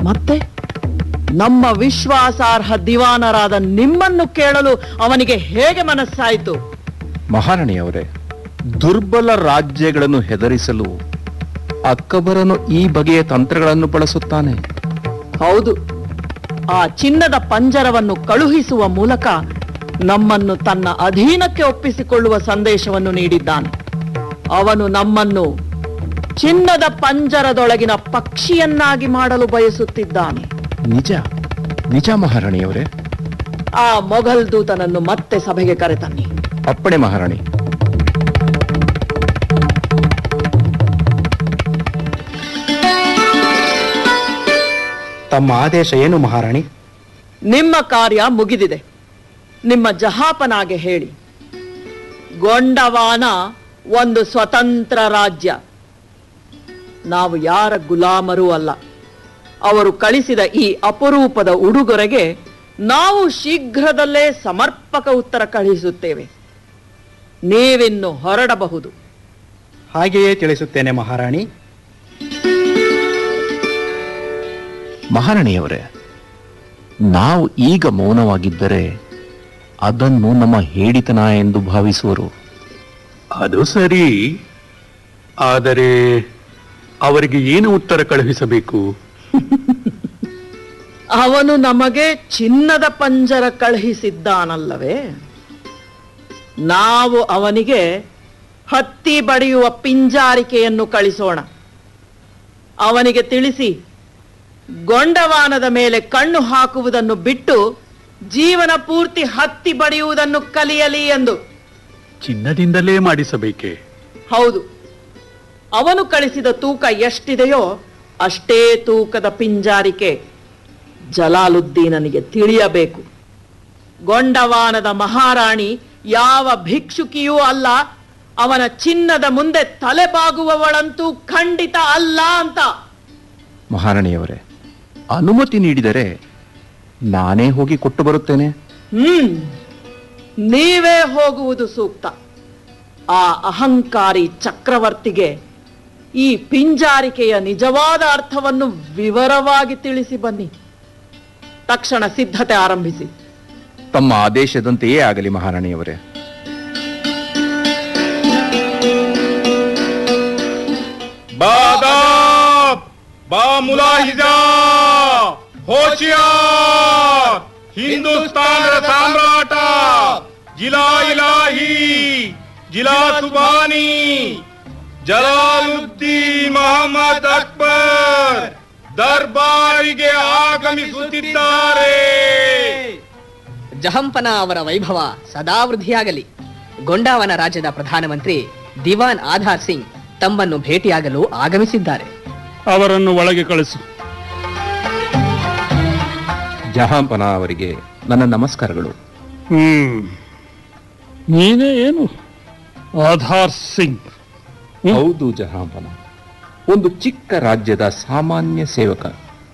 ಮತ್ತೆ ನಮ್ಮ ವಿಶ್ವಾಸಾರ್ಹ ದಿವಾನರಾದ ನಿಮ್ಮನ್ನು ಕೇಳಲು ಅವನಿಗೆ ಹೇಗೆ ಮನಸ್ಸಾಯಿತು ಮಹಾರಾಣಿಯವರೇ ದುರ್ಬಲ ರಾಜ್ಯಗಳನ್ನು ಹೆದರಿಸಲು ಅಕ್ಕಬರನು ಈ ಬಗೆಯ ತಂತ್ರಗಳನ್ನು ಬಳಸುತ್ತಾನೆ ಹೌದು ಆ ಚಿನ್ನದ ಪಂಜರವನ್ನು ಕಳುಹಿಸುವ ಮೂಲಕ ನಮ್ಮನ್ನು ತನ್ನ ಅಧೀನಕ್ಕೆ ಒಪ್ಪಿಸಿಕೊಳ್ಳುವ ಸಂದೇಶವನ್ನು ನೀಡಿದ್ದಾನೆ ಅವನು ನಮ್ಮನ್ನು ಚಿನ್ನದ ಪಂಜರದೊಳಗಿನ ಪಕ್ಷಿಯನ್ನಾಗಿ ಮಾಡಲು ಬಯಸುತ್ತಿದ್ದಾನೆ ನಿಜ ನಿಜ ಮಹಾರಾಣಿಯವರೇ ಆ ಮೊಘಲ್ ದೂತನನ್ನು ಮತ್ತೆ ಸಭೆಗೆ ಕರೆತನ್ನಿ ಅಪ್ಪಣೆ ಮಹಾರಾಣಿ ತಮ್ಮ ಆದೇಶ ಏನು ಮಹಾರಾಣಿ ನಿಮ್ಮ ಕಾರ್ಯ ಮುಗಿದಿದೆ ನಿಮ್ಮ ಜಹಾಪನಾಗೆ ಹೇಳಿ ಗೊಂಡವಾನ ಒಂದು ಸ್ವತಂತ್ರ ರಾಜ್ಯ ನಾವು ಯಾರ ಗುಲಾಮರೂ ಅಲ್ಲ ಅವರು ಕಳಿಸಿದ ಈ ಅಪರೂಪದ ಉಡುಗೊರೆಗೆ ನಾವು ಶೀಘ್ರದಲ್ಲೇ ಸಮರ್ಪಕ ಉತ್ತರ ಕಳುಹಿಸುತ್ತೇವೆ ನೀವಿನ್ನು ಹೊರಡಬಹುದು ಹಾಗೆಯೇ ತಿಳಿಸುತ್ತೇನೆ ಮಹಾರಾಣಿ ಮಹಾರಾಣಿಯವರೇ ನಾವು ಈಗ ಮೌನವಾಗಿದ್ದರೆ ಅದನ್ನು ನಮ್ಮ ಹೇಡಿತನ ಎಂದು ಭಾವಿಸುವರು ಅದು ಸರಿ ಆದರೆ ಅವರಿಗೆ ಏನು ಉತ್ತರ ಕಳುಹಿಸಬೇಕು ಅವನು ನಮಗೆ ಚಿನ್ನದ ಪಂಜರ ಕಳುಹಿಸಿದ್ದಾನಲ್ಲವೇ ನಾವು ಅವನಿಗೆ ಹತ್ತಿ ಬಡಿಯುವ ಪಿಂಜಾರಿಕೆಯನ್ನು ಕಳಿಸೋಣ ಅವನಿಗೆ ತಿಳಿಸಿ ಗೊಂಡವಾನದ ಮೇಲೆ ಕಣ್ಣು ಹಾಕುವುದನ್ನು ಬಿಟ್ಟು ಜೀವನ ಪೂರ್ತಿ ಹತ್ತಿ ಬಡಿಯುವುದನ್ನು ಕಲಿಯಲಿ ಎಂದು ಚಿನ್ನದಿಂದಲೇ ಮಾಡಿಸಬೇಕೆ ಹೌದು ಅವನು ಕಳಿಸಿದ ತೂಕ ಎಷ್ಟಿದೆಯೋ ಅಷ್ಟೇ ತೂಕದ ಪಿಂಜಾರಿಕೆ ಜಲಾಲುದ್ದೀನನಿಗೆ ತಿಳಿಯಬೇಕು ಗೊಂಡವಾನದ ಮಹಾರಾಣಿ ಯಾವ ಭಿಕ್ಷುಕಿಯೂ ಅಲ್ಲ ಅವನ ಚಿನ್ನದ ಮುಂದೆ ತಲೆಬಾಗುವವಳಂತೂ ಖಂಡಿತ ಅಲ್ಲ ಅಂತ ಮಹಾರಾಣಿಯವರೇ ಅನುಮತಿ ನೀಡಿದರೆ ನಾನೇ ಹೋಗಿ ಕೊಟ್ಟು ಬರುತ್ತೇನೆ ಹ್ಮ್ ನೀವೇ ಹೋಗುವುದು ಸೂಕ್ತ ಆ ಅಹಂಕಾರಿ ಚಕ್ರವರ್ತಿಗೆ ಈ ಪಿಂಜಾರಿಕೆಯ ನಿಜವಾದ ಅರ್ಥವನ್ನು ವಿವರವಾಗಿ ತಿಳಿಸಿ ಬನ್ನಿ ತಕ್ಷಣ ಸಿದ್ಧತೆ ಆರಂಭಿಸಿ ತಮ್ಮ ಆದೇಶದಂತೆಯೇ ಆಗಲಿ ಮಹಾರಾಣಿಯವರೇ ಬಾದಾಬ್ ಬಾ ಮುಲಾಹಿಜ ಹೋಶಿಯಾರ್ ಹಿಂದೂಸ್ತಾನದ ಸಾಮ್ರಾಟ ಜಿಲಾ ಇಲಾಹಿ ಜಿಲಾ ಸುಬಾನಿ ಜಲಾಲುದ್ದೀನ್ ಮೊಹಮ್ಮದ್ ಅಕ್ಬರ್ ದರ್ಬಾರಿಗೆ ಆಗಮಿಸುತ್ತಿದ್ದಾರೆ ಜಹಂಪನ ಅವರ ವೈಭವ ಸದಾ ವೃದ್ಧಿಯಾಗಲಿ ಗೊಂಡಾವನ ರಾಜ್ಯದ ಪ್ರಧಾನಮಂತ್ರಿ ದಿವಾನ್ ಆಧಾರ್ ಸಿಂಗ್ ತಮ್ಮನ್ನು ಭೇಟಿಯಾಗಲು ಆಗಮಿಸಿದ್ದಾರೆ ಅವರನ್ನು ಒಳಗೆ ಕಳಿಸು ಜಹಾಂಪನ ಅವರಿಗೆ ನನ್ನ ನಮಸ್ಕಾರಗಳು ಹ್ಮ್ ನೀನೇ ಏನು ಆಧಾರ್ ಸಿಂಗ್ ಹೌದು ಜಹಾಂಪನ ಒಂದು ಚಿಕ್ಕ ರಾಜ್ಯದ ಸಾಮಾನ್ಯ ಸೇವಕ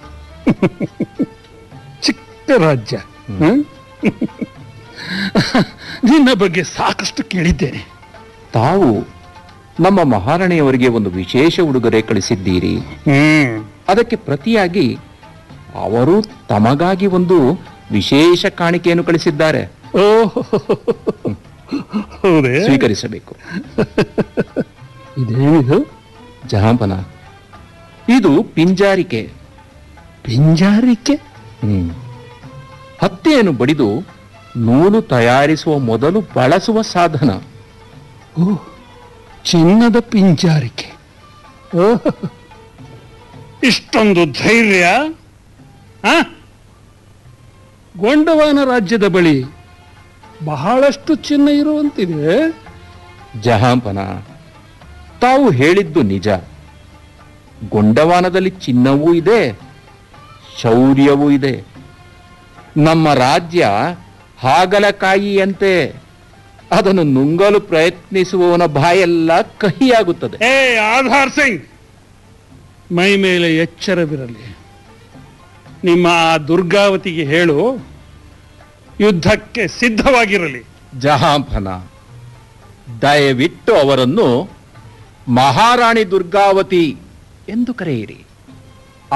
ಚಿಕ್ಕ ರಾಜ್ಯ ಹ್ಮ್? ನಿನ್ನ ಬಗ್ಗೆ ಸಾಕಷ್ಟು ಕೇಳಿದ್ದೇನೆ ತಾವು ನಮ್ಮ ಮಹಾರಾಣಿಯವರಿಗೆ ಒಂದು ವಿಶೇಷ ಉಡುಗೊರೆ ಕಳಿಸಿದ್ದೀರಿ ಹ್ಮ್ ಅದಕ್ಕೆ ಪ್ರತಿಯಾಗಿ ಅವರು ತಮಗಾಗಿ ಒಂದು ವಿಶೇಷ ಕಾಣಿಕೆಯನ್ನು ಕಳಿಸಿದ್ದಾರೆ ಓ ಹೌದೇ ಸ್ವೀಕರಿಸಬೇಕು ಇದೇನಿದು ಜಹಾಂಪನ ಇದು ಪಿಂಜಾರಿಕೆ ಪಿಂಜಾರಿಕೆ ಹ್ಮ್ ಹತ್ತೆಯನ್ನು ಬಡಿದು ನೂಲು ತಯಾರಿಸುವ ಮೊದಲು ಬಳಸುವ ಸಾಧನ ಓ ಚಿನ್ನದ ಪಿಂಜಾರಿಕೆ ಓಹ್. ಇಷ್ಟೊಂದು ಧೈರ್ಯ ಆ? ಗೊಂಡವಾನ ರಾಜ್ಯದ ಬಳಿ ಬಹಳಷ್ಟು ಚಿನ್ನ ಇರುವಂತಿದೆ ಜಹಾಂಪನ ತಾವು ಹೇಳಿದ್ದು ನಿಜ ಗೊಂಡವಾನದಲ್ಲಿ ಚಿನ್ನವೂ ಇದೆ ಶೌರ್ಯವೂ ಇದೆ ನಮ್ಮ ರಾಜ್ಯ ಹಾಗಲಕಾಯಿಯಂತೆ ಅದನ್ನು ನುಂಗಲು ಪ್ರಯತ್ನಿಸುವವನ ಬಾಯೆಲ್ಲ ಕಹಿಯಾಗುತ್ತದೆ ಏ ಆಧಾರ್ ಸಿಂಗ್ ಮೈ ಮೇಲೆ ಎಚ್ಚರವಿರಲಿ ನಿಮ್ಮ ಆ ದುರ್ಗಾವತಿಗೆ ಹೇಳು ಯುದ್ಧಕ್ಕೆ ಸಿದ್ಧವಾಗಿರಲಿ ಜಹಾಂಪನ ದಯವಿಟ್ಟು ಅವರನ್ನು ಮಹಾರಾಣಿ ದುರ್ಗಾವತಿ ಎಂದು ಕರೆಯಿರಿ